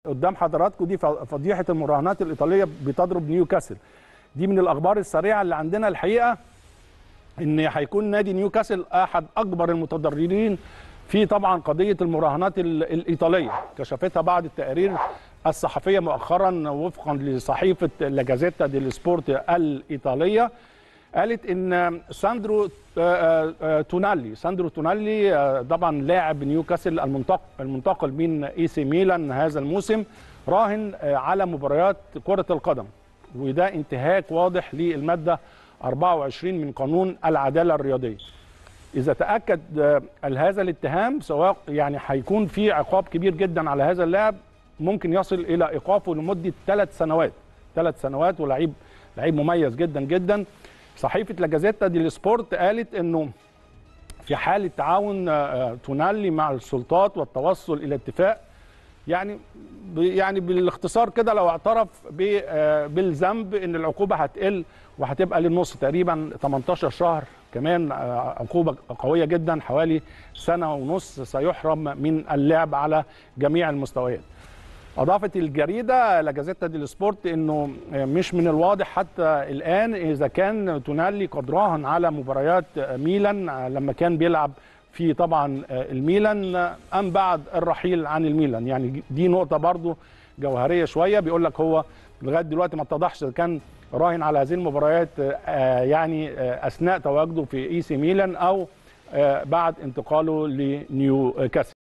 قدام حضراتكم دي فضيحه المراهنات الايطاليه بتضرب نيوكاسل دي من الاخبار السريعه اللي عندنا الحقيقه ان هيكون نادي نيوكاسل احد اكبر المتضررين في طبعا قضيه المراهنات الايطاليه كشفتها بعض التقارير الصحفيه مؤخرا وفقا لصحيفه لاجازيتا ديل سبورت الايطاليه قالت ان ساندرو تونالي ساندرو تونالي طبعا لاعب نيوكاسل المنتقل المنتقل من اي سي ميلان هذا الموسم راهن على مباريات كره القدم وده انتهاك واضح للماده 24 من قانون العداله الرياضيه اذا تاكد هذا الاتهام سواء يعني هيكون في عقاب كبير جدا على هذا اللاعب ممكن يصل الى ايقافه لمده ثلاث سنوات ثلاث سنوات ولعيب لعيب مميز جدا جدا صحيفه لاجازيتا دي سبورت قالت انه في حاله تعاون تونالي مع السلطات والتوصل الى اتفاق يعني يعني بالاختصار كده لو اعترف بالذنب ان العقوبه هتقل وهتبقى للنص تقريبا 18 شهر كمان عقوبه قويه جدا حوالي سنه ونص سيحرم من اللعب على جميع المستويات. اضافت الجريده لاجازيتا دي سبورت انه مش من الواضح حتى الان اذا كان تونالي قد راهن على مباريات ميلان لما كان بيلعب في طبعا الميلان ام بعد الرحيل عن الميلان يعني دي نقطه برضو جوهريه شويه بيقول لك هو لغايه دلوقتي ما اتضحش اذا كان راهن على هذه المباريات يعني اثناء تواجده في اي سي ميلان او بعد انتقاله لنيو كاسل